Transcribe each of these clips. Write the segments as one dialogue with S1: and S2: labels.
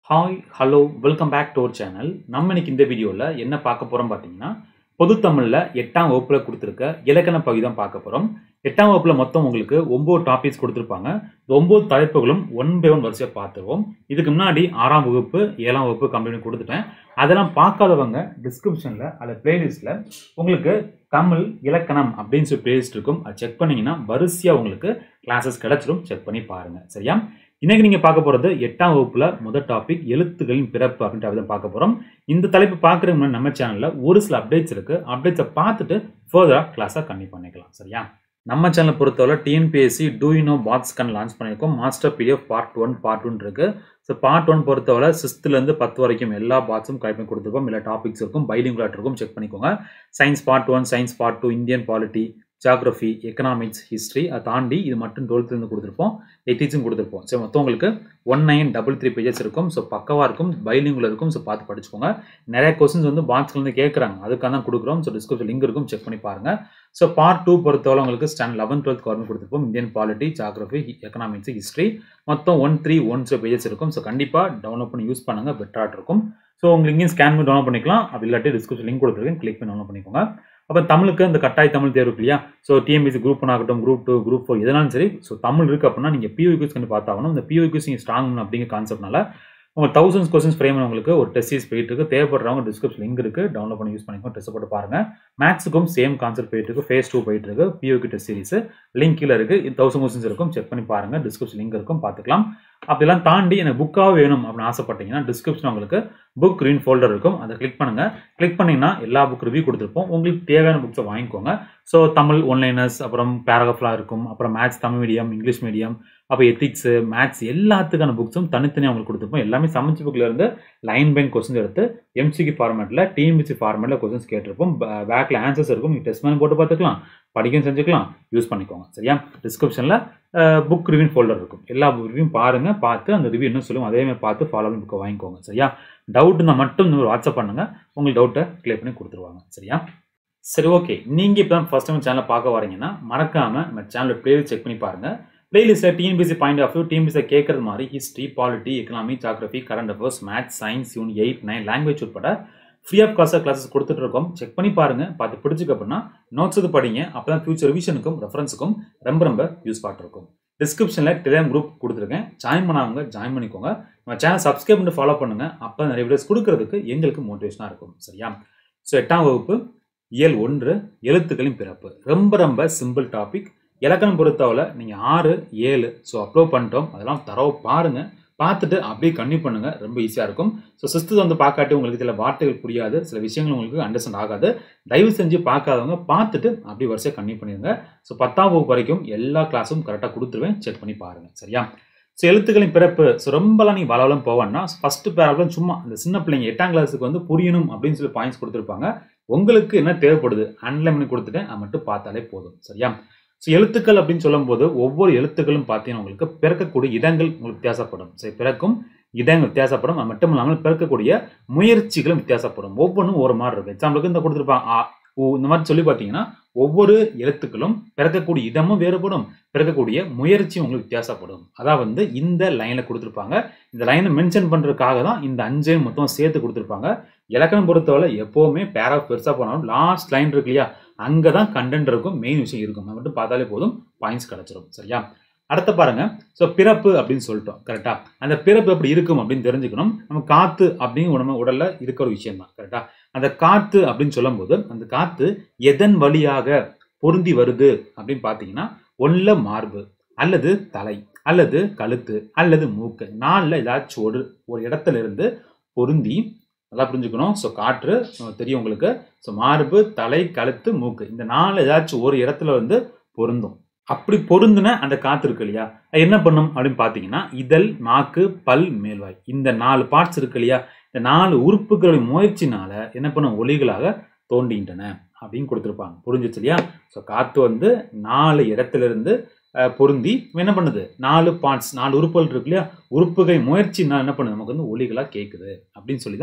S1: hi hello welcome back to our channel நம்ம இன்னைக்கு இந்த வீடியோவில் என்ன பார்க்க போகிறோம் பார்த்தீங்கன்னா பொதுத்தமிழில் எட்டாம் வகுப்பில் கொடுத்துருக்க இலக்கண பகுதி தான் பார்க்க போகிறோம் எட்டாம் வகுப்பில் மொத்தம் உங்களுக்கு ஒம்பது டாபிக்ஸ் கொடுத்துருப்பாங்க இந்த ஒம்பது தலைப்புகளும் ஒன் பை ஒன் வரிசையாக பார்த்துருவோம் இதுக்கு முன்னாடி ஆறாம் வகுப்பு ஏழாம் வகுப்பு கம்ப்ளீட் கொடுத்துட்டேன் அதெல்லாம் பார்க்காதவங்க டிஸ்கிரிப்ஷனில் அதில் பிளேலிஸ்ட்டில் உங்களுக்கு தமிழ் இலக்கணம் அப்படின்னு சொல்லி பிளேலிஸ்ட் இருக்கும் அதை செக் பண்ணீங்கன்னா வரிசையாக உங்களுக்கு கிளாஸஸ் கிடச்சிரும் செக் பண்ணி பாருங்கள் சரியா இன்னைக்கு நீங்க பார்க்க போறது எட்டாம் வகுப்புல முதல் டாபிக் எழுத்துக்களின் பிறப்பு அப்படின்ற தான் பார்க்க போறோம் இந்த தலைப்பு பார்க்கறதுக்கு முன்னாடி நம்ம சேனல்ல ஒரு சில அப்டேட்ஸ் இருக்கு அப்டேட்ஸை பார்த்துட்டு ஃபர்தரா கிளாஸை கண்டிப்பாக பண்ணிக்கலாம் சரியா நம்ம சேனலை பொறுத்தவரை டிஎன்பிஎஸ்சி டூ யூ நோ பாக்ஸ் கன் லான்ச் பண்ணியிருக்கோம் master PDF part one part one இருக்கு ஸோ பார்ட் ஒன் பொறுத்தவரை சிக்ஸ்த்துலேருந்து பத்து வரைக்கும் எல்லா பாக்ஸும் கலெக்ட் பண்ணி கொடுத்துருக்கோம் எல்லா டாபிக்ஸ் இருக்கும் பைலிங்குலாட் இருக்கும் செக் பண்ணிக்கோங்க science part one science part two Indian polity geography economics history அதை தாண்டி இது மட்டும் டுவெல்த்துலேருந்து கொடுத்துருப்போம் எயிட்டிஸும் கொடுத்துருப்போம் ஸோ மொத்தம் உங்களுக்கு one nine double three pages இருக்கும் ஸோ பக்கவாக இருக்கும் பைலிங்குல இருக்கும் ஸோ பார்த்து படிச்சுக்கோங்க நிறைய கொஸ்டின்ஸ் வந்து பாக்ஸ்லேருந்து கேட்குறாங்க அதுக்காக தான் கொடுக்குறோம் ஸோ டிஸ்கிரிப்ஷன் லிங்க் இருக்கும் செக் பண்ணி பாருங்கள் ஸோ பார்ட் டூ பொறுத்தவரை உங்களுக்கு ஸ்டாண்ட் லெவன்த் டுவெல்த் கவர்மெண்ட் கொடுத்துருப்போம் Indian polity geography economics history மொத்தம் one three one so pages இருக்கும் ஸோ கண்டிப்பாக டவுன்லோட் பண்ணி யூஸ் பண்ணுங்கள் பெட்டராக இருக்கும் ஸோ உங்களுக்கு இங்கேயும் ஸ்கேன் பண்ணி டவுன்லோட் பண்ணிக்கலாம் அப்படி இல்லாட்டி டிஸ்கிரிப்ஷன் லிங்க் கொடுத்துருக்கேன் கிளிக் பண்ணி டவுன்லோட் பண்ணிக்கோங்க அப்போ தமிழுக்கு அந்த கட்டாய தமிழ் தேர்வு இருக்கு இல்லையா ஸோ டிஎம்பிசி குரூப் ஒன் ஆகட்டும் குரூப் டூ குரூப் ஃபோர் எதனாலும் சரி ஸோ தமிழ் இருக்குது அப்படின்னா நீங்கள் பியூ கண்டு பார்த்தாகணும் இந்த பியூ நீங்கள் ஸ்ட்ராங் அப்படிங்கிற கான்செப்ட்னால உங்கள் தௌசண்ட்ஸ் கொஸ்டின்ஸ் ஃப்ரேம் உங்களுக்கு ஒரு டெஸ்ட் சீஸ் போயிட்டு இருக்கு தேவைப்படுறவங்க டிஸ்கிரிப்ஷன் லிங்க் இருக்கு டவுன்லோட் பண்ணி யூஸ் பண்ணிக்கோ டெஸ்ட் போட்டு பாருங்க மேக்ஸுக்கும் சேம் கான்செப்ட் போயிட்டு இருக்கு ஃபேஸ் டூ போயிட்டு இருக்கு பியூக்கு டெஸ்ட் சீரிஸ் லிங்க் கீழே இருக்கு தௌசண்ட் கொஸ்டின்ஸ் இருக்கும் செக் பண்ணி பாருங்க டிஸ்கிரிப்ஷன் லிங்க் இருக்கும் பார்த்துக்கலாம் அப்படிலாம் தாண்டி எனக்கு புக்காக வேணும் அப்படின்னு ஆசைப்பட்டீங்கன்னா டிஸ்கிரிப்ஷன் உங்களுக்கு புக் ரீன் ஃபோல்டர் இருக்கும் அதை கிளிக் பண்ணுங்க கிளிக் பண்ணீங்கன்னா எல்லா புக் ரிவ்யூ கொடுத்துருப்போம் உங்களுக்கு தேவையான புக்ஸை வாங்கிக்கோங்க ஸோ தமிழ் ஒன்லைனர்ஸ் அப்புறம் பேராகிராஃப்லாம் இருக்கும் அப்புறம் maths Tamil medium English medium அப்போ எத்திக்ஸு மேத்ஸ் எல்லாத்துக்கான புக்ஸும் தனித்தனியாக உங்களுக்கு கொடுத்துருப்போம் எல்லாமே சமைச்சு புக்கில் இருந்து லைன் பைன் கொஸ்டின் எடுத்து எம்சிக்கு ஃபார்மேட்டில் டிஎம்பிசி ஃபார்மேட்டில் கொஸ்டின்ஸ் கேட்டிருப்போம் பேக்கில் ஆன்சர்ஸ் இருக்கும் நீங்கள் டெஸ்ட் பண்ணி போட்டு பார்த்துக்கலாம் படிக்கவும் செஞ்சுக்கலாம் யூஸ் பண்ணிக்கோங்க சரியா டிஸ்கிரிப்ஷனில் புக் ரிவ்யூ ஃபோல்டர் இருக்கும் எல்லா ரிவ்யூ பாருங்கள் பார்த்து அந்த ரிவ்யூ என்ன சொல்லுவோம் அதே மாதிரி பார்த்து ஃபாலோ பண்ணி புக்கை வாங்கிக்கோங்க சரியா டவுட்னா மட்டும் இந்த வாட்ஸ்அப் பண்ணுங்கள் உங்களுக்கு டவுட்டை கிளியர் பண்ணி கொடுத்துருவாங்க சரியா சரி ஓகே நீங்கள் இப்போ தான் ஃபஸ்ட் டைம் சேனலை பார்க்க வரீங்கன்னா மறக்காமல் நம்ம சேனலில் பிளேலிஸ்ட் செக் பண்ணி பாருங்கள் பிளேலிஸ்ட்டில் TNPSC point of view TNPSC கேட்குறது மாதிரி history polity economy geography current affairs maths science யூன் எயிட் நைன் லாங்குவேஜ் உட்பட ஃப்ரீ ஆஃப் காஸ்ட்டாக கிளாஸஸ் கொடுத்துட்டு இருக்கோம் செக் பண்ணி பாருங்கள் பார்த்து பிடிச்சிக்க அப்படின்னா நோட்ஸ் இது படிங்க அப்போ தான் ஃபியூச்சர் ரிவிஷனுக்கும் ரெஃபரன்ஸுக்கும் ரொம்ப ரொம்ப யூஸ் இருக்கும் டிஸ்கிரிப்ஷனில் டெலிகிராம் குரூப் கொடுத்துருக்கேன் ஜாயின் பண்ணாங்க ஜாயின் பண்ணிக்கோங்க நம்ம சேனல் சப்ஸ்கிரைப் பண்ணி ஃபாலோ பண்ணுங்கள் அப்போ நிறைய வீடியோஸ் கொடுக்கறதுக்கு எங்களுக்கு மோட்டிவேஷனாக இருக்கும் சரியா ஸோ எட்டாம் வகுப்பு இயல் ஒன்று எழுத்துக்களின் பிறப்பு ரொம்ப ரொம்ப சிம்பிள் டாபிக் இலக்கணம் பொறுத்தவரை நீங்கள் ஆறு ஏழு ஸோ அப்லோட் பண்ணிட்டோம் அதெல்லாம் தரவு பாருங்கள் பார்த்துட்டு அப்படியே கன்னியூ பண்ணுங்கள் ரொம்ப ஈஸியாக இருக்கும் ஸோ சிஸ்து வந்து பார்க்காட்டி உங்களுக்கு சில வார்த்தைகள் புரியாது சில விஷயங்கள் உங்களுக்கு அண்டர்ஸ்டாண்ட் ஆகாது தயவு செஞ்சு பார்க்காதவங்க பார்த்துட்டு அப்படியே வரிசையாக கன்னியூ பண்ணிடுங்க ஸோ பத்தாம் வகுப்பு வரைக்கும் எல்லா கிளாஸும் கரெக்டாக கொடுத்துருவேன் செக் பண்ணி பாருங்கள் சரியா ஸோ எழுத்துக்களின் பிறப்பு ஸோ ரொம்பலாம் நீங்கள் வளவலம் போவேன்னா ஃபஸ்ட்டு பேராப்லாம் சும்மா இந்த சின்ன பிள்ளைங்க எட்டாம் கிளாஸுக்கு வந்து புரியணும் அப்படின்னு சொல்லி பாயிண்ட்ஸ் கொடுத்துருப்பாங்க உங்களுக்கு என்ன தேவைப்படுது அன்லைன் பண்ணி கொடுத்துட்டேன் அது மட்டும் பார்த்தாலே போதும் சரியா ஸோ எழுத்துக்கள் அப்படின்னு சொல்லும்போது ஒவ்வொரு எழுத்துக்களும் பார்த்தீங்கன்னா உங்களுக்கு பிறக்கக்கூடிய இடங்கள் உங்களுக்கு வித்தியாசப்படும் சரி பிறக்கும் இடங்கள் வித்தியாசப்படும் அது மட்டும் இல்லாமல் பிறக்கக்கூடிய முயற்சிகளும் வித்தியாசப்படும் ஒவ்வொன்றும் ஒரு மாதிரி இருக்கும் எக்ஸாம்பிளுக்கு இந்த கொடுத்துருப்பாங்க ஆ ஊ இந்த மாதிரி சொல்லி பார்த்தீங்கன்னா ஒவ்வொரு எழுத்துக்களும் பிறக்கக்கூடிய இடமும் வேறுபடும் பிறக்கக்கூடிய முயற்சியும் உங்களுக்கு வித்தியாசப்படும் அதான் வந்து இந்த லைனில் கொடுத்துருப்பாங்க இந்த லைனை மென்ஷன் பண்ணுறதுக்காக தான் இந்த அஞ்சையும் மொத்தம் சேர்த்து கொடுத்துருப்பாங்க இலக்கணம் பொறுத்தவரை எப்போவுமே பேரா பெருசாக போனாலும் லாஸ்ட் லைன் இருக்கு இல்லையா அங்கே தான் கண்டென்ட் இருக்கும் மெயின் விஷயம் இருக்கும் அது மட்டும் பார்த்தாலே போதும் பாயிண்ட்ஸ் கிடச்சிரும் சரியா அடுத்த பாருங்க ஸோ பிறப்பு அப்படின்னு சொல்லிட்டோம் கரெக்டா அந்த பிறப்பு எப்படி இருக்கும் அப்படின்னு தெரிஞ்சுக்கணும் நம்ம காத்து அப்படின்னு நம்ம உடல்ல இருக்கிற ஒரு விஷயம் தான் கரெக்டா அந்த காத்து அப்படின்னு சொல்லும்போது அந்த காத்து எதன் வழியாக பொருந்தி வருது அப்படின்னு பார்த்தீங்கன்னா ஒன்ல மார்பு அல்லது தலை அல்லது கழுத்து அல்லது மூக்கு நாளில் ஏதாச்சும் ஒரு ஒரு இடத்துல இருந்து பொருந்தி நல்லா புரிஞ்சுக்கணும் ஸோ காற்று தெரியும் உங்களுக்கு ஸோ மார்பு தலை கழுத்து மூக்கு இந்த நாலு ஏதாச்சும் ஒரு இடத்துல வந்து பொருந்தும் அப்படி பொருந்தின அந்த காத்து இருக்கு இல்லையா என்ன பண்ணும் அப்படின்னு பார்த்தீங்கன்னா இதழ் நாக்கு பல் மேல்வாய் இந்த நாலு பார்ட்ஸ் இருக்கு இல்லையா இந்த நாலு உறுப்புகளுடைய முயற்சினால என்ன பண்ணும் ஒளிகளாக தோன்றுகின்றன அப்படின்னு கொடுத்துருப்பாங்க புரிஞ்சிச்சு இல்லையா ஸோ காற்று வந்து நாலு இடத்துல இருந்து பொருந்தி என்ன பண்ணுது நாலு பார்ட்ஸ் நாலு உறுப்புகள் இருக்கு இல்லையா உறுப்புகள் முயற்சினால் என்ன பண்ணுது நமக்கு வந்து ஒளிகளாக கேட்குது அப்படின்னு சொல்லி தான்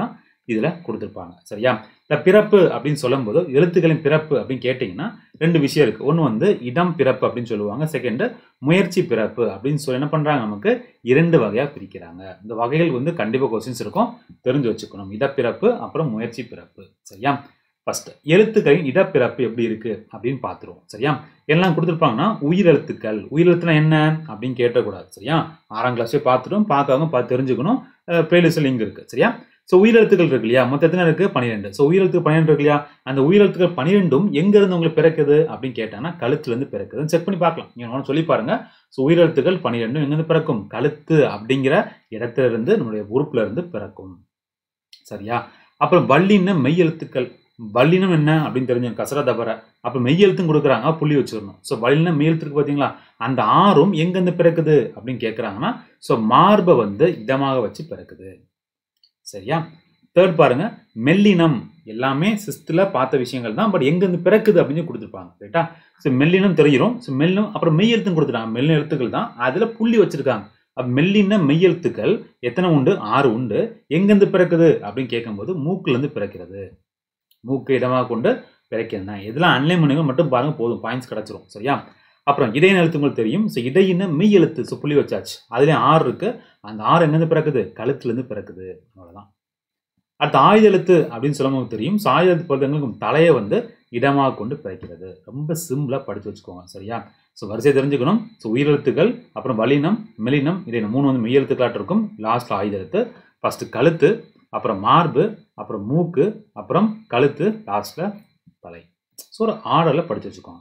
S1: இதில் கொடுத்துருப்பாங்க சரியா இந்த பிறப்பு அப்படின்னு சொல்லும்போது எழுத்துக்களின் பிறப்பு அப்படின்னு கேட்டிங்கன்னா ரெண்டு விஷயம் இருக்குது ஒன்று வந்து இடம் பிறப்பு அப்படின்னு சொல்லுவாங்க செகண்டு முயற்சி பிறப்பு அப்படின்னு சொல்லி என்ன பண்ணுறாங்க நமக்கு இரண்டு வகையாக பிரிக்கிறாங்க இந்த வகைகள் வந்து கண்டிப்பாக கொஸ்டின்ஸ் இருக்கும் தெரிஞ்சு வச்சுக்கணும் இடப்பிறப்பு அப்புறம் முயற்சி பிறப்பு சரியா ஃபர்ஸ்ட் எழுத்துக்களின் இடப்பிறப்பு எப்படி இருக்கு அப்படின்னு பார்த்துருவோம் சரியா எல்லாம் கொடுத்துருப்பாங்கன்னா உயிரெழுத்துக்கள் உயிரெழுத்துனா என்ன அப்படின்னு கேட்டக்கூடாது சரியா ஆறாம் கிளாஸே பார்த்துட்டோம் பார்க்காம பார்த்து தெரிஞ்சுக்கணும் பிளேலிஸ்ட் லிங்க் இருக்கு சரியா ஸோ உயிரெழுத்துக்கள் இருக்கு இல்லையா மொத்த எத்தனை இருக்கு பன்னிரெண்டு ஸோ உயிரெழுத்து பன்னிரெண்டு இருக்கு இல்லையா அந்த உயிரெழுத்துக்கள் பன்னிரெண்டும் எங்க இருந்து உங்களுக்கு பிறக்குது அப்படின்னு கேட்டாங்கன்னா கழுத்துல இருந்து பிறக்குதுன்னு செக் பண்ணி பார்க்கலாம் நீங்க ஒன்று சொல்லி பாருங்க ஸோ உயிரெழுத்துக்கள் பன்னிரெண்டும் எங்கிருந்து பிறக்கும் கழுத்து அப்படிங்கிற இடத்துல இருந்து நம்மளுடைய உறுப்புல இருந்து பிறக்கும் சரியா அப்புறம் வள்ளின மெய் எழுத்துக்கள் வல்லினம் என்ன அப்படின்னு தெரிஞ்சு கசரா தபர அப்ப மெய் எழுத்தும் கொடுக்குறாங்க புள்ளி வச்சிடணும் ஸோ வல்லினம் மெய் எழுத்துக்கு பார்த்தீங்களா அந்த ஆறும் எங்கேருந்து பிறக்குது அப்படின்னு கேட்குறாங்கன்னா ஸோ மார்பை வந்து இதமாக வச்சு பிறக்குது சரியா தேர்ட் பாருங்க மெல்லினம் எல்லாமே சிஸ்தில் பார்த்த விஷயங்கள் தான் பட் எங்கேருந்து பிறக்குது அப்படின்னு கொடுத்துருப்பாங்க ரைட்டா ஸோ மெல்லினம் தெரியும் ஸோ மெல்லினம் அப்புறம் மெய் எழுத்தும் கொடுத்துட்டாங்க மெல்லின எழுத்துக்கள் தான் அதில் புள்ளி வச்சிருக்காங்க அப்ப மெல்லின மெய் எழுத்துக்கள் எத்தனை உண்டு ஆறு உண்டு எங்கேருந்து பிறக்குது அப்படின்னு கேட்கும்போது மூக்குலேருந்து பிறக்கிறது மூக்கு இடமாக கொண்டு பிறக்கிறதுனா இதெல்லாம் அன்லைன் பண்ணுங்க மட்டும் பாருங்க போதும் பாயிண்ட்ஸ் கிடைச்சிரும் சரியா அப்புறம் இடையின எழுத்துங்கள் தெரியும் ஸோ இடையின மெய் எழுத்து ஸோ புள்ளி வச்சாச்சு அதுலேயும் ஆறு இருக்கு அந்த ஆறு எங்கேருந்து பிறக்குது கழுத்துலேருந்து பிறக்குது அவ்வளோதான் அடுத்து ஆயுத எழுத்து அப்படின்னு சொல்லும்போது தெரியும் ஸோ ஆயுத எழுத்து பொறுத்தவங்களுக்கு தலையை வந்து இடமாக கொண்டு பிறக்கிறது ரொம்ப சிம்பிளாக படித்து வச்சுக்கோங்க சரியா ஸோ வரிசை தெரிஞ்சுக்கணும் ஸோ உயிரெழுத்துக்கள் அப்புறம் வலினம் மெலினம் இதை மூணு வந்து மெய் எழுத்துக்களாட்டு இருக்கும் லாஸ்ட்டில் ஆயுத எழுத்து ஃபஸ்ட்டு கழுத்து அப்புறம் மார்பு அப்புறம் மூக்கு அப்புறம் கழுத்து லாஸ்ட்டில் தலை ஸோ ஒரு ஆர்டரில் படித்து வச்சுக்கோங்க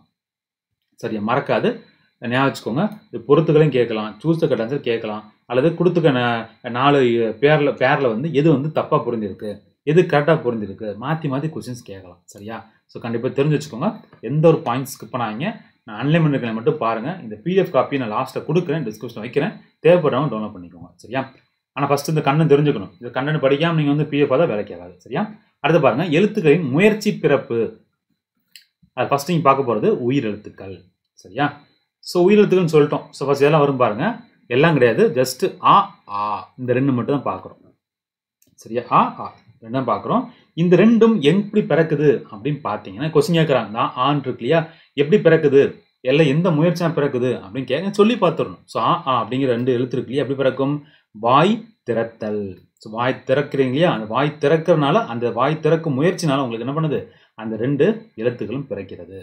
S1: சரியா மறக்காது ஞாபகம் வச்சுக்கோங்க இது பொறுத்துகளையும் கேட்கலாம் சூஸ் த கட் கேட்கலாம் அல்லது கொடுத்துக்க நா- நாலு பேரில் பேரில் வந்து எது வந்து தப்பாக புரிஞ்சிருக்கு எது கரெக்டாக புரிஞ்சிருக்கு மாற்றி மாற்றி கொஸ்டின்ஸ் கேட்கலாம் சரியா ஸோ கண்டிப்பாக தெரிஞ்சு வச்சுக்கோங்க எந்த ஒரு பாயிண்ட்ஸ் ஸ்கிப் பண்ணாங்க நான் அன்லிமிட்டட் மட்டும் பாருங்கள் இந்த பிடிஎஃப் காப்பி நான் லாஸ்ட்டில் கொடுக்குறேன் டிஸ்கிரிப்ஷன் வைக்கிறேன் தேவைப்படுறவங்க டவுன்லோட் பண்ணிக்கோங்க சரியா ஆனால் ஃபஸ்ட்டு இந்த கண்ணன் தெரிஞ்சுக்கணும் இந்த கண்ணன் படிக்காமல் நீங்கள் வந்து பிடிஎஃப் தான் வேலைக்கு ஆகாது சரியா அடுத்து பாருங்க எழுத்துக்களின் முயற்சி பிறப்பு அது ஃபஸ்ட்டு நீங்கள் பார்க்க போகிறது உயிர் எழுத்துக்கள் சரியா ஸோ உயிர் எழுத்துக்கள்னு சொல்லிட்டோம் ஸோ ஃபஸ்ட் இதெல்லாம் வரும் பாருங்க எல்லாம் கிடையாது ஜஸ்ட் ஆ ஆ இந்த ரெண்டு மட்டும் தான் பார்க்குறோம் சரியா ஆ ஆ ரெண்டு தான் பார்க்குறோம் இந்த ரெண்டும் எப்படி பிறக்குது அப்படின்னு பார்த்தீங்கன்னா கொஸ்டின் கேட்குறாங்க தான் ஆன் இருக்கு இல்லையா எப்படி பிறக்குது எல்லாம் எந்த முயற்சியா பிறக்குது அப்படின்னு கேட்க சொல்லி பார்த்துடணும் ஸோ ஆ ஆ அப்படிங்கிற ரெண்டு எழுத்து இருக்கு இல்லையா எப்படி பிறக்கும் வாய் திறத்தல் ஸோ வாய் திறக்கிறீங்க இல்லையா அந்த வாய் திறக்கிறனால அந்த வாய் திறக்கும் முயற்சினால உங்களுக்கு என்ன பண்ணுது அந்த ரெண்டு எழுத்துக்களும் பிறக்கிறது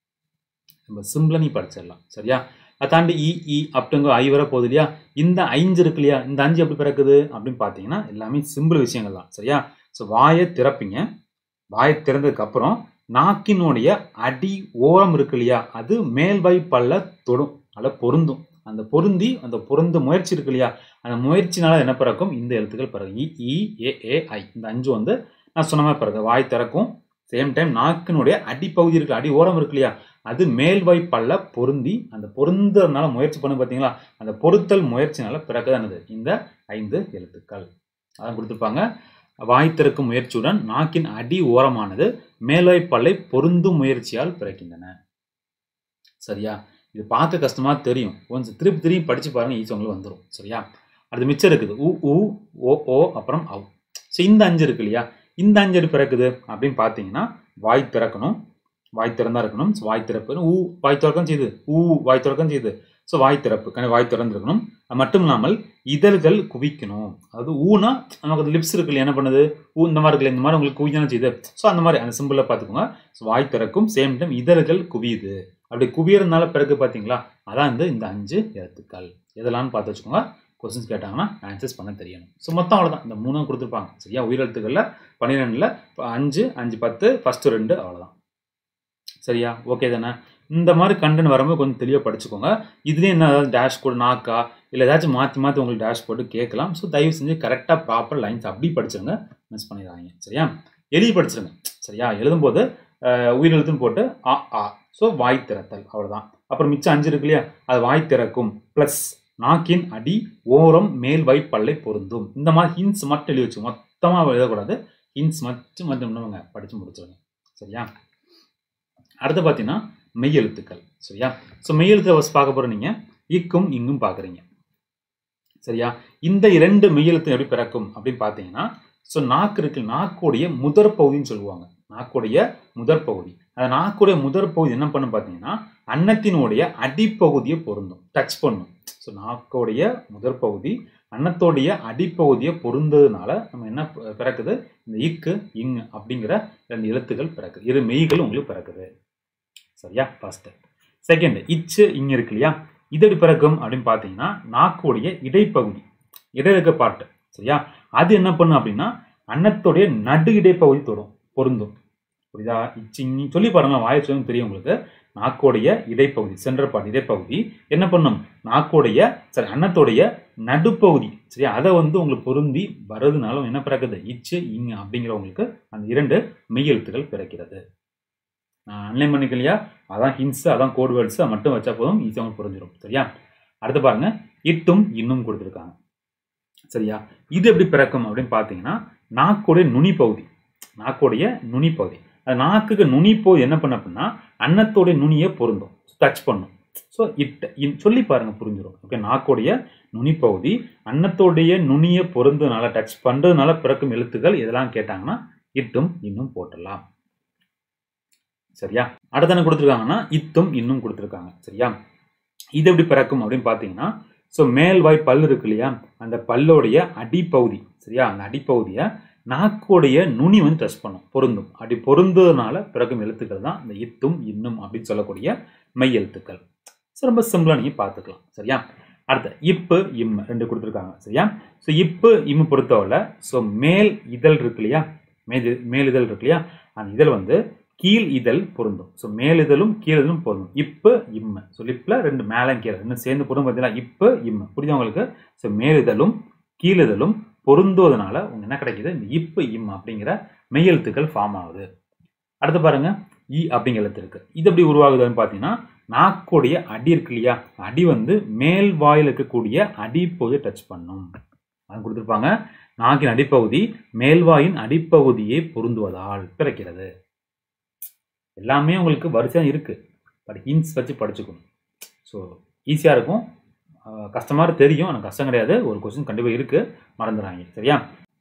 S1: நம்ம சிம்பிளா நீ படிச்சிடலாம் சரியா அதை தாண்டி இ இ அப்படிங்கிற ஐ வர போகுது இல்லையா இந்த ஐந்து இருக்கு இல்லையா இந்த அஞ்சு எப்படி பிறக்குது அப்படின்னு பார்த்தீங்கன்னா எல்லாமே சிம்பிள் விஷயங்கள் தான் சரியா ஸோ வாயை திறப்பீங்க வாயை திறந்ததுக்கு அப்புறம் நாக்கினுடைய அடி ஓரம் இருக்கு இல்லையா அது மேல்வாய் பல்ல தொடும் அதில் பொருந்தும் அந்த பொருந்தி அந்த பொருந்த முயற்சி இருக்கு இல்லையா அந்த முயற்சினால என்ன பிறக்கும் இந்த எழுத்துக்கள் பிறகு இ இ ஏ ஏ ஐ இந்த அஞ்சு வந்து நான் சொன்ன மாதிரி பிறகு வாய் திறக்கும் சேம் டைம் நாக்கினுடைய அடிப்பகுதி இருக்கு அடி ஓரம் இருக்கு இல்லையா அது மேல்வாய் பல்ல பொருந்தி அந்த பொருந்ததுனால முயற்சி பண்ணு பார்த்தீங்களா அந்த பொருத்தல் முயற்சினால பிறகுதானது இந்த ஐந்து எழுத்துக்கள் அதான் கொடுத்துருப்பாங்க வாய் திறக்கும் முயற்சியுடன் நாக்கின் அடி ஓரமானது மேல்வாய் பல்லை பொருந்தும் முயற்சியால் பிறக்கின்றன சரியா இது பார்க்க கஷ்டமா தெரியும் கொஞ்சம் திருப்பி திரும்பி படிச்சு பாருங்க ஈஸி உங்களுக்கு வந்துடும் சரியா அடுத்து மிச்சம் இருக்குது உ உ ஓ ஓ அப்புறம் அவ் ஸோ இந்த அஞ்சு இருக்கு இல்லையா இந்த அஞ்சு எப்படி பிறக்குது அப்படின்னு பார்த்தீங்கன்னா வாய் திறக்கணும் வாய் திறந்தா இருக்கணும் So, வாய் திறப்பு ஊ வாய் திறக்கம் செய்யுது ஊ வாய் திறக்கம் செய்யுது ஸோ வாய் திறப்பு கண வாய் திறந்திருக்கணும் அது மட்டும் இல்லாமல் இதழ்கள் குவிக்கணும் அதாவது ஊனா நமக்கு லிப்ஸ் இருக்கு இல்லையா என்ன பண்ணுது ஊ இந்த மாதிரி இருக்குல்ல இந்த மாதிரி உங்களுக்கு குவிதானே செய்யுது ஸோ அந்த மாதிரி அந்த சிம்பிளை பார்த்துக்கோங்க ஸோ வாய் திறக்கும் சேம் டைம் இதழ்கள் குவியுது அப்படி குவியறதுனால பிறகு பார்த்தீங்களா அதான் இந்த இந்த அஞ்சு எழுத்துக்கள் எதெல்லாம்னு பார்த்து வச்சுக்கோங்க கொஸ்டின்ஸ் கேட்டாங்கன்னா ஆன்சர்ஸ் பண்ண தெரியணும் ஸோ மொத்தம் அவ்வளோதான் இந்த மூணும் கொடுத்துருப்பாங்க சரியா உயிரெழுத்துக்களில் பன்னிரெண்டில் அஞ்சு அஞ்சு பத்து ஃபஸ்ட்டு ரெண்டு அவ்வளோதான் சரியா ஓகே தானே இந்த மாதிரி கண்டென்ட் வரும்போது கொஞ்சம் தெளிவாக படிச்சுக்கோங்க இதுலேயே என்ன ஏதாவது டேஷ் கூட நாக்கா இல்லை ஏதாச்சும் மாற்றி மாற்றி உங்களுக்கு டேஷ் போட்டு கேட்கலாம் ஸோ தயவு செஞ்சு கரெக்டாக ப்ராப்பர் லைன்ஸ் அப்படி படிச்சிருங்க மிஸ் பண்ணிடுறாங்க சரியா எழுதி படிச்சிருங்க சரியா எழுதும்போது அஹ், உயிரெழுத்துன்னு போட்டு ஆ ஆ ஸோ வாய் திறத்தல் அவ்வளோதான் அப்புறம் மிச்சம் அஞ்சு இருக்கு இல்லையா அது வாய் திறக்கும் ப்ளஸ் நாக்கின் அடி ஓரம் மேல் வைப்பல்லை பொருந்தும் இந்த மாதிரி ஹின்ஸ் மட்டும் எழுதி வச்சு மொத்தமாக எழுதக்கூடாது ஹின்ஸ் மட்டும் மட்டும் என்னவங்க படித்து முடிச்சிருங்க சரியா அடுத்து பார்த்தீங்கன்னா மெய்யெழுத்துக்கள் சரியா ஸோ மெய்யெழுத்தை ஃபஸ்ட் பார்க்க போகிற நீங்கள் இக்கும் இங்கும் பார்க்குறீங்க சரியா இந்த இரண்டு மெய்யெழுத்து எப்படி பிறக்கும் அப்படின்னு பார்த்தீங்கன்னா ஸோ நாக்கு இருக்கு நாக்குடைய முதற் பகுதின்னு சொல்லுவாங்க நாக்குடைய முதற் பகுதி அந்த நாக்குடைய முதற் பகுதி என்ன பண்ணும் பார்த்தீங்கன்னா அன்னத்தினுடைய அடிப்பகுதியை பொருந்தும் டச் பண்ணும் ஸோ நாக்குடைய முதற் பகுதி அன்னத்தோடைய அடிப்பகுதியை பொருந்ததுனால நம்ம என்ன பி- பிறக்குது இந்த இக்கு இங்கு அப்படிங்கிற ரெண்டு எழுத்துக்கள் பிறக்குது இரு மெய்கள் உங்களுக்கு பிறக்குது சரியா ஃபர்ஸ்ட் செகண்ட் இச்சு இங்க இருக்கு இல்லையா இது எப்படி பிறக்கும் அப்படின்னு பார்த்தீங்கன்னா நாக்குடைய இடைப்பகுதி இடையிருக்க பாட்டு சரியா அது என்ன பண்ணும் அப்படின்னா அன்னத்துடைய நடு இடைப்பகுதி தொடும் பொருந்தும் புரியுதா இச்சிங் சொல்லி பாருங்க வாயை சொல்லி தெரியும் உங்களுக்கு நாக்கோடைய இடைப்பகுதி சென்ட்ரல் பார்ட் இடைப்பகுதி என்ன பண்ணும் நாக்கோடைய சரி அன்னத்தோடைய நடுப்பகுதி சரியா அதை வந்து உங்களுக்கு பொருந்தி வர்றதுனால என்ன பிறக்குது இச்சு இங் அப்படிங்கிறவங்களுக்கு அந்த இரண்டு மெய் எழுத்துக்கள் பிறக்கிறது நான் அன்லைன் பண்ணிக்கலையா அதான் ஹின்ஸ் அதான் கோட் வேர்ட்ஸ் மட்டும் வச்சா போதும் ஈஸியாக உங்களுக்கு புரிஞ்சிடும் சரியா அடுத்து பாருங்க இட்டும் இன்னும் கொடுத்துருக்காங்க சரியா இது எப்படி பிறக்கும் அப்படின்னு பார்த்தீங்கன்னா நாக்குடைய நுனி பகுதி நாக்குடைய நுனி பகுதி அது நாக்குக்கு நுனி பகுதி என்ன பண்ண அப்படின்னா அன்னத்தோடைய நுனியை பொருந்தும் டச் பண்ணும் ஸோ இட் இன் சொல்லி பாருங்க புரிஞ்சிடும் ஓகே நாக்குடைய நுனி பகுதி அன்னத்தோடைய நுனியை பொருந்ததுனால டச் பண்றதுனால பிறக்கும் எழுத்துக்கள் இதெல்லாம் கேட்டாங்கன்னா இட்டும் இன்னும் போட்டுடலாம் சரியா அடுத்து என்ன கொடுத்துருக்காங்கன்னா இத்தும் இன்னும் கொடுத்துருக்காங்க சரியா இது எப்படி பிறக்கும் அப்படின்னு பார்த்தீங்கன்னா ஸோ மேல்வாய் பல் இருக்கு இல்லையா அந்த பல்லோடைய அடிப்பகுதி சரியா அந்த அடிப்பகுதியை நாக்கோடைய நுனி வந்து டச் பண்ணும் பொருந்தும் அப்படி பொருந்ததுனால பிறக்கும் எழுத்துக்கள் தான் இந்த இத்தும் இன்னும் அப்படின்னு சொல்லக்கூடிய மெய் எழுத்துக்கள் ஸோ ரொம்ப சிம்பிளாக நீங்கள் பார்த்துக்கலாம் சரியா அடுத்து இப்பு இம் ரெண்டு கொடுத்துருக்காங்க சரியா ஸோ இப்பு இம்மு பொறுத்தவரை ஸோ மேல் இதழ் இருக்கு இல்லையா மேல் மேல் இதழ் இருக்கு இல்லையா அந்த இதழ் வந்து கீழ் இதழ் பொருந்தும் ஸோ மேல் இதழும் கீழ் இதழும் பொருந்தும் இப்பு இம்மு ஸோ லிப்பில் ரெண்டு மேலே கீழே ரெண்டும் சேர்ந்து பொருந்தும் பார்த்தீங்களா இப்பு இம்மு புரியுதா உங்களுக்கு ஸோ மேல் இதழும் கீழ் இதழும் பொருந்துவதனால உங்களுக்கு என்ன கிடைக்குது இந்த இப்பு இம் அப்படிங்கிற மெய்யெழுத்துக்கள் ஃபார்ம் ஆகுது அடுத்து பாருங்க இ அப்படிங்கிற எழுத்து இருக்கு இது எப்படி உருவாகுதுன்னு பார்த்தீங்கன்னா நாக்குடைய அடி இருக்கு இல்லையா அடி வந்து மேல் வாயில் இருக்கக்கூடிய அடிப்பகுதியை டச் பண்ணும் அது கொடுத்துருப்பாங்க நாக்கின் அடிப்பகுதி மேல்வாயின் அடிப்பகுதியை பொருந்துவதால் பிறக்கிறது எல்லாமே உங்களுக்கு வரிசையாக இருக்கு பட் ஹின்ஸ் வச்சு படிச்சுக்கணும் ஸோ ஈஸியாக இருக்கும் ஆஹ் கஷ்டமா தெரியும் ஆனால் கஷ்டம் கிடையாது ஒரு கொஸ்டின் கண்டிப்பாக இருக்கு மறந்துடுறாங்க சரியா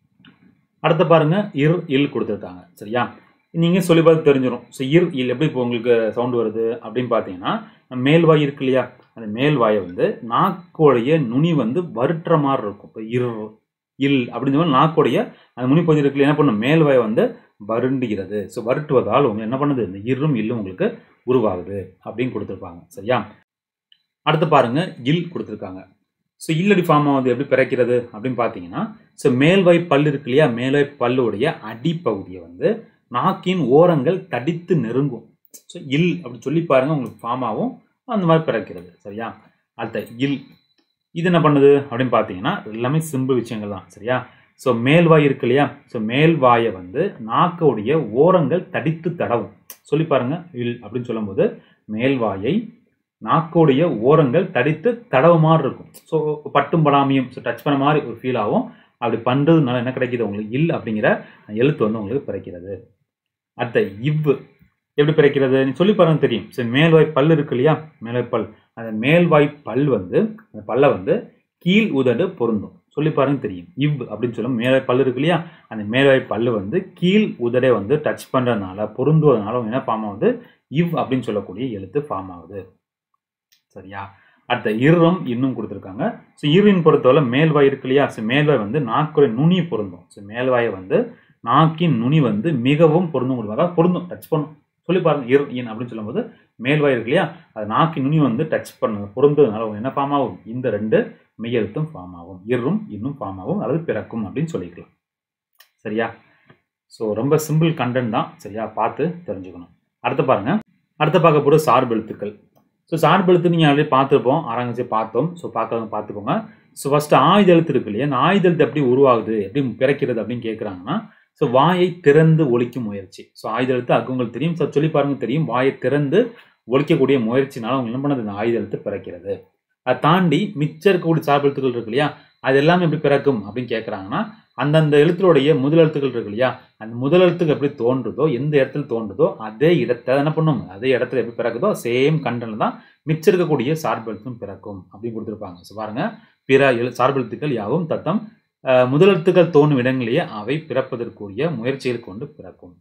S1: அடுத்து பாருங்க இர் இல் கொடுத்துருக்காங்க சரியா நீங்க சொல்லி பார்த்து தெரிஞ்சிடும் ஸோ இர் இல் எப்படி இப்போ உங்களுக்கு சவுண்ட் வருது அப்படின்னு பார்த்தீங்கன்னா மேல்வாய் இருக்கு இல்லையா அந்த மேல்வாயை வந்து நாக்கோடைய நுனி வந்து வருட்டுற மாதிரி இருக்கும் இப்போ இர் இல் அப்படின்னு சொல்லி நாக்கோடைய அந்த நுனி பகுதி இருக்கு என்ன பண்ணும் மேல்வாயை வந்து வருண்டுகிறது ஸோ வருட்டுவதால் உங்க என்ன பண்ணுது இந்த இரும் இல்லும் உங்களுக்கு உருவாகுது அப்படின்னு கொடுத்துருப்பாங்க சரியா அடுத்து பாருங்க இல் கொடுத்துருக்காங்க ஸோ இல்லடி ஃபார்ம் ஆகுது எப்படி பிறக்கிறது அப்படின்னு பார்த்தீங்கன்னா ஸோ மேல்வாய் பல் இருக்கு இல்லையா மேல்வாய் பல்லுடைய அடிப்பகுதியை வந்து நாக்கின் ஓரங்கள் தடித்து நெருங்கும் ஸோ இல் அப்படி சொல்லி பாருங்க உங்களுக்கு ஃபார்ம் ஆகும் அந்த மாதிரி பிறக்கிறது சரியா அடுத்த இல் இது என்ன பண்ணுது அப்படின்னு பார்த்தீங்கன்னா எல்லாமே சிம்பிள் விஷயங்கள் தான் சரியா ஸோ மேல்வாய் இருக்கு இல்லையா ஸோ மேல்வாயை வந்து நாக்குடைய ஓரங்கள் தடித்து தடவும் சொல்லி பாருங்க இல் அப்படின்னு சொல்லும்போது மேல்வாயை நாக்குடைய ஓரங்கள் தடித்து தடவு மாதிரி இருக்கும் ஸோ பட்டும் படாமையும் ஸோ டச் பண்ண மாதிரி ஒரு ஃபீல் ஆகும் அப்படி பண்ணுறதுனால என்ன கிடைக்குது உங்களுக்கு இல் அப்படிங்கிற எழுத்து வந்து உங்களுக்கு பிறக்கிறது அடுத்த இவ் எப்படி பிறக்கிறது நீ சொல்லி பாருங்க தெரியும் சரி மேல்வாய் பல் இருக்கு இல்லையா மேல்வாய் பல் அந்த மேல்வாய் பல் வந்து அந்த பல்லை வந்து கீழ் உதடு பொருந்தும் சொல்லி பாருங்க தெரியும் இவ் அப்படின்னு சொல்லும் மேல்வாய் பல் இருக்கு இல்லையா அந்த மேல்வாய் பல்லு வந்து கீழ் உதடை வந்து டச் பண்றதுனால பொருந்துவதனால அவங்க என்ன ஃபார்ம் ஆகுது இவ் அப்படின்னு சொல்லக்கூடிய எழுத்து ஃபார்ம் ஆகுது சரியா அடுத்த இரும் இன்னும் கொடுத்துருக்காங்க ஸோ இரின் பொறுத்தவரை மேல்வாய் இருக்கு இல்லையா ஸோ மேல்வாய் வந்து நாக்குடைய நுனி பொருந்தும் ஸோ மேல்வாயை வந்து நாக்கின் நுனி வந்து மிகவும் பொருந்தும் கொடுக்கும் அதாவது பொருந்தும் டச் பண்ணும் சொல்லி பாருங்க இர் இன் அப்படின்னு சொல்லும்போது மேல்வாய் இருக்கு இல்லையா அது நாக்கின் நுனி வந்து டச் பண்ண பொருந்ததுனால உங்களுக்கு என்ன ஃபார்ம் ஆகும் இந்த ரெண்டு மெய்யெழுத்தும் ஃபார்ம் ஆகும் இரும் இன்னும் ஃபார்ம் ஆகும் அல்லது பிறக்கும் அப்படின்னு சொல்லிக்கலாம் சரியா ஸோ ரொம்ப சிம்பிள் கண்டென்ட் தான் சரியா பார்த்து தெரிஞ்சுக்கணும் அடுத்து பாருங்க அடுத்து பார்க்க போகிற சார்பு எழுத்துக்கள் ஸோ சார்பு எழுத்து நீங்கள் ஆல்ரெடி பார்த்துருப்போம் ஆறாங்கச்சி பார்த்தோம் ஸோ பார்க்கறவங்க பார்த்துக்கோங்க ஸோ ஃபஸ்ட்டு ஆயுத எழுத்து இருக்கு இல்லையா அந்த ஆயுத எழுத்து எப்படி உருவாகுது எப்படி பிறக்கிறது அப்படின்னு கேட்குறாங்கன்னா ஸோ வாயை திறந்து ஒழிக்கும் முயற்சி ஸோ ஆயுத எழுத்து அது உங்களுக்கு தெரியும் ஸோ சொல்லி பாருங்க தெரியும் வாயை திறந்து ஒழிக்கக்கூடிய முயற்சினால அவங்க என்ன பண்ணது இந்த ஆயுத எழுத்து பிறக்கிறது அதை தாண்டி மிச்சம் இருக்கக்கூடிய சார்பு எழுத்துக்கள் இருக்கு இல்லையா அது எல்லாமே எப்படி பிறக்கும் அப்படின்னு கேட்குறாங்கன்னா அந்தந்த எழுத்துடைய முதல் எழுத்துக்கள் இருக்கு இல்லையா அந்த முதல் எழுத்துக்கு எப்படி தோன்றுதோ எந்த இடத்துல தோன்றுதோ அதே இடத்தை என்ன பண்ணும் அதே இடத்துல எப்படி பிறக்குதோ சேம் கண்டன்ல தான் மிச்சம் இருக்கக்கூடிய சார்பு எழுத்தும் பிறக்கும் அப்படின்னு கொடுத்துருப்பாங்க ஸோ பாருங்க பிற எழு சார்பு எழுத்துக்கள் யாவும் தத்தம் அஹ், முதலெழுத்துக்கள் தோணும் இடங்களிலேயே அவை பிறப்பதற்குரிய முயற்சிகள் கொண்டு பிறக்கும்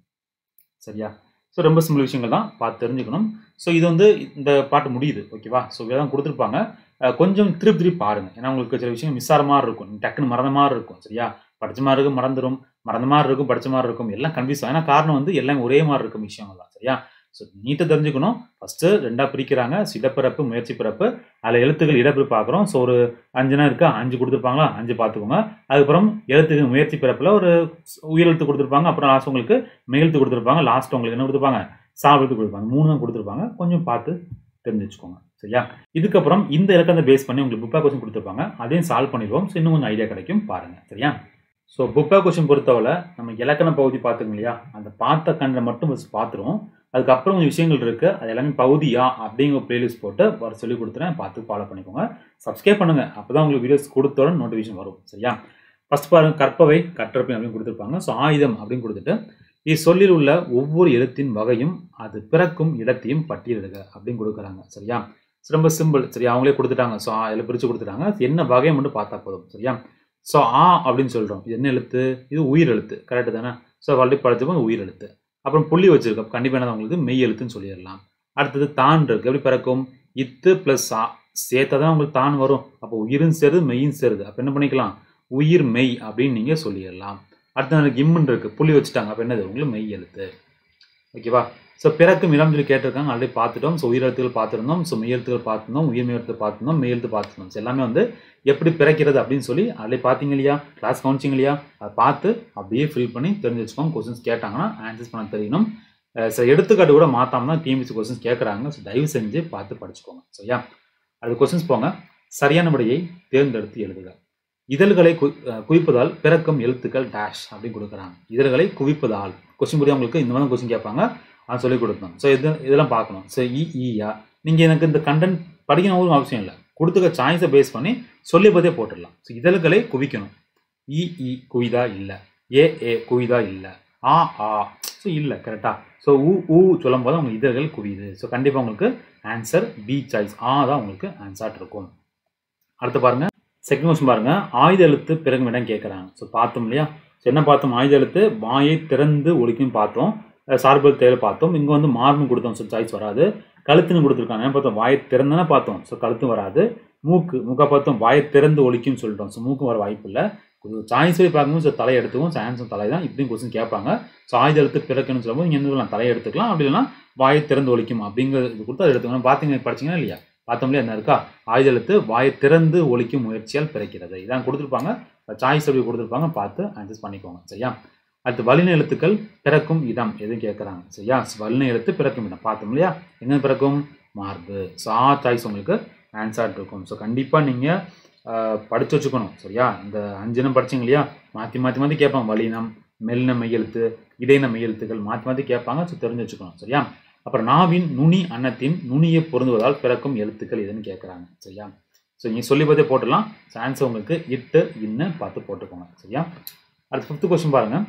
S1: சரியா ஸோ ரொம்ப சிம்பிள் விஷயங்கள் தான் பார்த்து தெரிஞ்சுக்கணும் ஸோ இது வந்து இந்த பாட்டு முடியுது ஓகேவா ஸோ இதெல்லாம் கொடுத்துருப்பாங்க அஹ், கொஞ்சம் திருப்பி திருப்பி பாருங்க ஏன்னா உங்களுக்கு சில விஷயம் மிஸ் ஆகிற மாதிரி இருக்கும் டக்குன்னு மறந்த மாதிரி இருக்கும் சரியா படிச்ச மாதிரி இருக்கும் மறந்துடும் மறந்த மாதிரி இருக்கும் படிச்ச மாதிரி இருக்கும் எல்லாம் கன்ஃபியூஸ் ஆகும் ஏன்னா காரணம் வந்து எல்லாம் ஒரே மாதிரி இருக்கும் விஷயங்கள் தான் சரியா ஸோ நீட்டாக தெரிஞ்சுக்கணும் ஃபஸ்ட்டு ரெண்டாக பிரிக்கிறாங்க ஸோ இடப்பிறப்பு முயற்சி பிறப்பு அதில் எழுத்துக்கள் இடப்பிறப்பு பார்க்குறோம் ஸோ ஒரு அஞ்சுனா இருக்கா அஞ்சு கொடுத்துருப்பாங்களா அஞ்சு பார்த்துக்கோங்க அதுக்கப்புறம் எழுத்துக்கு முயற்சி பிறப்பில் ஒரு உயிரெழுத்து கொடுத்துருப்பாங்க அப்புறம் லாஸ்ட் உங்களுக்கு மெய்யெழுத்து கொடுத்துருப்பாங்க லாஸ்ட் உங்களுக்கு என்ன கொடுத்துருப்பாங்க சாவெழுத்து கொடுத்துருப்பாங்க மூணு தான் கொடுத்துருப்பாங்க கொஞ்சம் பார்த்து தெரிஞ்சு வச்சுக்கோங்க சரியா இதுக்கப்புறம் இந்த இலக்கத்தை பேஸ் பண்ணி உங்களுக்கு புக் பேக் கொஸ்டின் கொடுத்துருப்பாங்க அதையும் சால்வ் பண்ணிடுவோம் ஸோ இன்னும் கொஞ்சம் ஐடியா கிடைக்கும் பாருங்க சரியா ஸோ புக் பேக் கொஸ்டின் பொறுத்தவரை நம்ம இலக்கண பகுதி பார்த்துங்க இல்லையா அந்த பார்த்த கண்டை மட்டும் first பார்த்துருவோம் அதுக்கப்புறம் கொஞ்சம் விஷயங்கள் இருக்கு அது எல்லாமே பகுதியா அப்படிங்கிற பிளேலிஸ்ட் போட்டு வர சொல்லி கொடுத்துறேன் பார்த்து ஃபாலோ பண்ணிக்கோங்க சப்ஸ்கிரைப் பண்ணுங்க அப்பதான் உங்களுக்கு வீடியோஸ் கொடுத்தோட நோட்டிஃபிகேஷன் வரும் சரியா ஃபர்ஸ்ட் பாருங்க கற்பவை கற்றப்பை அப்படின்னு கொடுத்துருப்பாங்க ஸோ ஆயுதம் அப்படின்னு கொடுத்துட்டு இச்சொல்லில் உள்ள ஒவ்வொரு எழுத்தின் வகையும் அது பிறக்கும் இடத்தையும் பட்டியலிடுக அப்படின்னு கொடுக்குறாங்க சரியா So, ரொம்ப சிம்பிள் சரியா அவங்களே கொடுத்துட்டாங்க ஸோ அதில் பிரித்து கொடுத்துட்டாங்க என்ன வகை மட்டும் பார்த்தா போதும் சரியா ஸோ ஆ அப்படின்னு சொல்கிறோம் இது என்ன எழுத்து இது உயிர் எழுத்து கரெக்டு தானே ஸோ ஆல்ரெடி படிச்சப்போ உயிர் எழுத்து அப்புறம் புள்ளி வச்சிருக்கோம் கண்டிப்பாக என்ன உங்களுக்கு மெய் எழுத்துன்னு சொல்லிடலாம் அடுத்தது தான் இருக்கு எப்படி பிறக்கும் இத்து ப்ளஸ் ஆ சேர்த்தா தான் உங்களுக்கு தான் வரும் அப்போ உயிரும் சேருது மெய்யும் சேருது அப்போ என்ன பண்ணிக்கலாம் உயிர் மெய் அப்படின்னு நீங்கள் சொல்லிடலாம் அடுத்து எனக்கு இம்முன்னு இருக்கு புள்ளி வச்சுட்டாங்க அப்போ என்னது உங்களுக்கு மெய் எழுத்து ஓகேவா ஸோ பிறக்கும் இளம் சொல்லி கேட்டிருக்காங்க ஆல்ரெடி பார்த்துட்டோம் ஸோ உயிரெழுத்துகள் பார்த்துருந்தோம் ஸோ மெய்யெழுத்துகள் பார்த்துருந்தோம் உயிர் மெய்யெழுத்து பார்த்துருந்தோம் மெய்யெழுத்து பார்த்துருந்தோம் ஸோ எல்லாமே வந்து எப்படி பிறக்கிறது அப்படின்னு சொல்லி ஆல்ரெடி பார்த்தீங்க இல்லையா கிளாஸ் கவுன்சிங் இல்லையா அதை பார்த்து அப்படியே ஃபில் பண்ணி தெரிஞ்சு வச்சுக்கோங்க கொஸ்டின்ஸ் கேட்டாங்கன்னா ஆன்சர்ஸ் பண்ண தெரியணும் அஹ் சில எடுத்துக்காட்டு கூட மாற்றாம தான் டிஎம்பிசி கொஸ்டின்ஸ் கேட்குறாங்க ஸோ தயவு செஞ்சு பார்த்து படிச்சுக்கோங்க சரியா அது கொஸ்டின்ஸ் போங்க சரியான விடையை தேர்ந்தெடுத்து எழுதுக இதழ்களை கு அஹ் குவிப்பதால் பிறக்கும் எழுத்துக்கள் டேஷ் அப்படின்னு கொடுக்குறாங்க இதழ்களை குவிப்பதால் கொஸ்டின் புரியா உங்களுக்கு இந்த மாதிரி கொஸ்டின் கேட்பாங்க அதை சொல்லி கொடுத்தோம் ஸோ இது இதெல்லாம் பார்க்கணும் ஸோ இ ஈயா நீங்கள் எனக்கு இந்த கண்டென்ட் படிக்கணும் அவசியம் இல்லை கொடுத்துக்க சாய்ஸை பேஸ் பண்ணி சொல்லி பற்றியே போட்டுடலாம் ஸோ இதழ்களை குவிக்கணும் இ இ குவிதா இல்லை ஏ ஏ குவிதா இல்லை ஆ ஆ ஸோ இல்லை கரெக்டாக ஸோ ஊ ஊ சொல்லும் போது உங்களுக்கு இதழ்கள் குவியுது ஸோ கண்டிப்பாக உங்களுக்கு ஆன்சர் பி சாய்ஸ் ஆ தான் உங்களுக்கு ஆன்சர் இருக்கும் அடுத்து பாருங்க செகண்ட் கொஸ்டின் பாருங்க ஆயுத எழுத்து பிறகும் இடம் கேட்குறாங்க ஸோ பார்த்தோம் இல்லையா ஸோ என்ன பார்த்தோம் ஆயுத எழுத்து வாயை திறந்து ஒழிக்கும் பார்த்தோம் அஹ் சார்பு தேவை பார்த்தோம் இங்கே வந்து மார்பும் கொடுத்தோம் ஸோ சாய்ஸ் வராது கழுத்துன்னு கொடுத்துருக்காங்க என்ன பார்த்தோம் வாயை திறந்துனா பார்த்தோம் ஸோ கழுத்து வராது மூக்கு மூக்கா பார்த்தோம் வாயை திறந்து ஒழிக்கும்னு சொல்லிட்டோம் ஸோ மூக்கும் வர வாய்ப்பு இல்லை சாய்ஸ் போய் பார்க்கும்போது ஸோ தலை எடுத்துக்கும் சான்ஸும் தலை தான் இப்படியும் கொஸ்டின் கேட்பாங்க ஸோ ஆயுத எழுத்து பிறக்குன்னு சொல்லும்போது நீங்கள் என்ன சொல்லலாம் தலையை எடுத்துக்கலாம் அப்படி இல்லைன்னா வாயை திறந்து ஒழிக்கும் அப்படிங்கிறது இது கொடுத்து அதை எடுத்துக்கணும் பார்த்தீங்க படிச்சீங்கன்னா இல்லையா பார்த்தோம்லையே என்ன இருக்கா ஆயுத எழுத்து வாயை திறந்து ஒழிக்கும் முயற்சியால் பிறக்கிறது இதான் கொடுத்துருப்பாங்க சாய்ஸ் அப்படி கொடுத்துருப்பாங்க பார்த்து ஆன்சர்ஸ் பண்ணிக்கோங்க சரியா அடுத்து வலின எழுத்துக்கள் பிறக்கும் இடம் எதுவும் கேட்குறாங்க சரியா வலின எழுத்து பிறக்கும் இடம் பார்த்தோம் இல்லையா எங்கே பிறக்கும் மார்பு ஸோ ஆ சாய்ஸ் உங்களுக்கு ஆன்சர் இருக்கும் ஸோ கண்டிப்பாக நீங்கள் படித்து வச்சுக்கணும் சரியா இந்த அஞ்சினம் படிச்சீங்க இல்லையா மாற்றி மாற்றி மாற்றி கேட்பாங்க வலினம் மெல்லின மெய்யெழுத்து இடையின மெய்யெழுத்துக்கள் மாற்றி மாற்றி கேட்பாங்க ஸோ தெரிஞ்சு வச்சுக்கணும் சரியா அப்புறம் நாவின் நுனி அன்னத்தின் நுனியை பொருந்துவதால் பிறக்கும் எழுத்துக்கள் எதுன்னு கேட்குறாங்க சரியா ஸோ நீங்கள் சொல்லி பார்த்தே போட்டுடலாம் ஆன்சர் உங்களுக்கு இட்டு இன்னு பார்த்து போட்டுக்கோங்க சரியா அடுத்து ஃபிஃப்த் கொஸ்டின் பாருங்கள்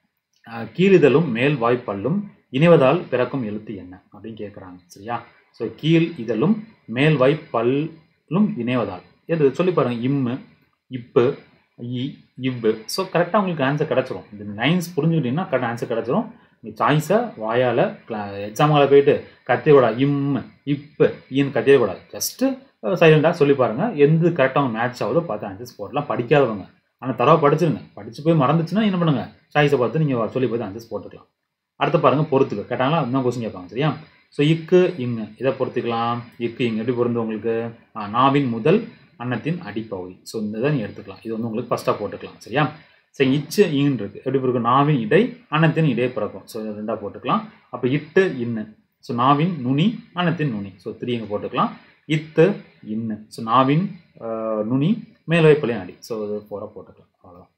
S1: அஹ் கீழிதழும் மேல் வாய்ப்பல்லும் இணைவதால் பிறக்கும் எழுத்து என்ன அப்படின்னு கேட்குறாங்க சரியா ஸோ கீழ் இதழும் மேல் வாய்ப்பல்லும் இணைவதால் எது சொல்லி பாருங்க இம்மு இப்பு இ இவ்வு ஸோ கரெக்டாக உங்களுக்கு ஆன்சர் கிடச்சிரும் இந்த லைன்ஸ் புரிஞ்சுக்கிட்டீங்கன்னா கரெக்டாக ஆன்சர் கிடச்சிரும் நீ சாய்ஸை வாயால் எக்ஸாமில் போயிட்டு கத்தியக்கூடாது இம்மு இப்பு ஈன்னு கத்தியக்கூடாது ஜஸ்ட்டு சைலண்டாக சொல்லி பாருங்கள் எந்த கரெக்டாக மேட்ச் ஆகுதோ பார்த்து ஆன்சர்ஸ் போடலாம் படிக்காதவங்க ஆனால் தரவா படிச்சிருங்க படிச்சு போய் மறந்துச்சுன்னா என்ன பண்ணுங்க சாய்ஸை பார்த்து நீங்கள் சொல்லி பார்த்து ஆன்சர்ஸ் போட்டுக்கலாம் அடுத்து பாருங்க பொறுத்துக்க கேட்டாங்களா அதுதான் கொஸ்டின் கேட்பாங்க சரியா ஸோ இக்கு இங்கு இதை பொறுத்துக்கலாம் இக்கு இங்கு எப்படி பொருந்து உங்களுக்கு ஆ, நாவின் முதல் அன்னத்தின் அடிப்பகுதி ஸோ இந்த இதை நீங்கள் எடுத்துக்கலாம் இது வந்து உங்களுக்கு ஃபஸ்ட்டாக போட்டுக்கலாம் சரியா சரி இச்சு இன்னு இருக்கு எப்படி பிறக்கும் நாவின் இடை அன்னத்தின் இடை பிறக்கும் ஸோ இது ரெண்டாக போட்டுக்கலாம் அப்போ இட்டு இன்னு ஸோ நாவின் நுனி அன்னத்தின் நுனி ஸோ த்ரீ இங்கே போட்டுக்கலாம் இத்து இன்னு ஸோ நாவின் ஆஹ், நுனி மேல் வைப்பலையும் அடி ஸோ இது போட போட்டுக்கலாம் அவ்வளோதான்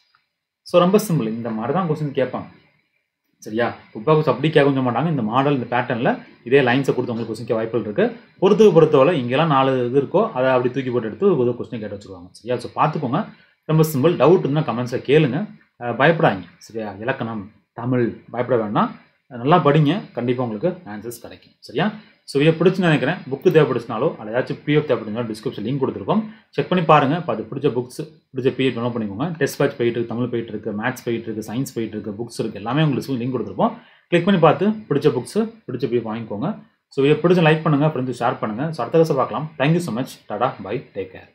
S1: ஸோ ரொம்ப சிம்பிள் இந்த மாதிரி தான் கொஸ்டின் கேட்பாங்க சரியா புக் அப்படி கேட்க கொஞ்சம் மாட்டாங்க இந்த மாடல் இந்த பேட்டர்னில் இதே லைன்ஸை கொடுத்து உங்களுக்கு கொஸ்டின் வாய்ப்புகள் இருக்குது பொறுத்துக்கு பொறுத்தவரை இங்கெல்லாம் நாலு இது இருக்கோ அதை அப்படி தூக்கி போட்டு எடுத்து ஒரு கொஸ்டின் கேட்டு வச்சுருவாங்க சரியா ஸோ பார்த்துக்கோங்க ரொம்ப சிம்பிள் டவுட் இருந்தால் கமெண்ட்ஸில் கேளுங்க அஹ் பயப்படாதீங்க சரியா இலக்கணம் தமிழ் பயப்பட வேண்டாம் நல்லா படிங்க கண்டிப்பாக உங்களுக்கு ஆன்சர்ஸ் கிடைக்கும் சரியா ஸோ இதை பிடிச்சுன்னு நினைக்கிறேன் புக்கு தேவைப்படுச்சுனாலோ அல்ல ஏதாச்சும் பிஎஃப் தேவைப்படுச்சுனாலும் டிஸ்கிரிப்ஷன் லிங்க் கொடுத்துருக்கோம் செக் பண்ணி பாருங்கள் இப்போ அது பிடிச்ச புக்ஸ் பிடிச்ச பிஎஃப் டவுன்லோட் பண்ணிக்கோங்க டெஸ்ட் பேட்ச் போயிட்டு இருக்கு தமிழ் போயிட்டு இருக்கு மேத்ஸ் போயிட்டு இருக்கு சயின்ஸ் போயிட்டு இருக்கு புக்ஸ் இருக்குது எல்லாமே உங்களுக்கு லிங்க் கொடுத்துருப்போம் கிளிக் பண்ணி பார்த்து பிடிச்ச புக்ஸ் பிடிச்ச பிஎஃப் வாங்கிக்கோங்க ஸோ இதை பிடிச்ச லைக் பண்ணுங்கள் ஃப்ரெண்ட்ஸ் ஷேர் பண்ணுங்கள் ஸோ அடுத்த வருஷம் பார்க்கலாம் தேங்க்யூ ஸோ மச் டாடா பை டேக் கேர்